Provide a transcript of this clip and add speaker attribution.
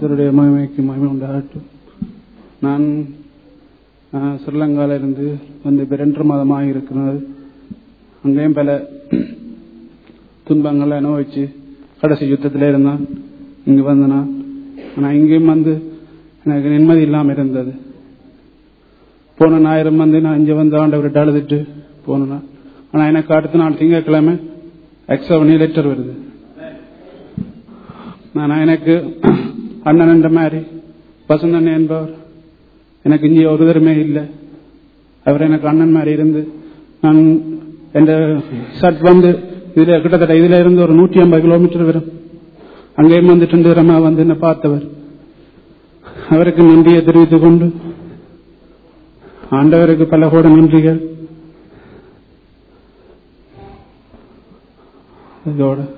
Speaker 1: கத்தருடைய மகிமைக்கு மகிமை உண்டாகட்டும் நான் ஆஹ், ஸ்ரீலங்கால இருந்து வந்து இப்போ ரெண்டரை மாதமாக இருக்கிறது அங்கேயும் பல துன்பங்களை அனுபவிச்சு கடைசி யுத்தத்தில் இருந்தான் இங்கே வந்தனா ஆனால் இங்கேயும் வந்து எனக்கு நிம்மதி இல்லாமல் இருந்தது போன ஞாயிறு வந்து நான் இங்கே வந்து ஆண்டவர்கிட்ட அழுதுட்டு போனேன் ஆனால் எனக்கு அடுத்த நாள் திங்கட்கிழமை எக்ஸாவனி லெட்டர் வருது நான் எனக்கு அண்ணன் என்ற மாதிரி வசந்தன் என்பவர் எனக்கு இங்கே ஒரு தருமே இல்லை அவர் எனக்கு அண்ணன் மாதிரி இருந்து நான் என் சட் வந்து இதுல கிட்டத்தட்ட இதுல இருந்து ஒரு நூற்றி ஐம்பது கிலோமீட்டர் வரும் அங்கேயும் வந்து ரெண்டு தரமா வந்து என்ன பார்த்தவர் அவருக்கு நன்றியை தெரிவித்துக் கொண்டு ஆண்டவருக்கு பல கோட நன்றிகள் இதோட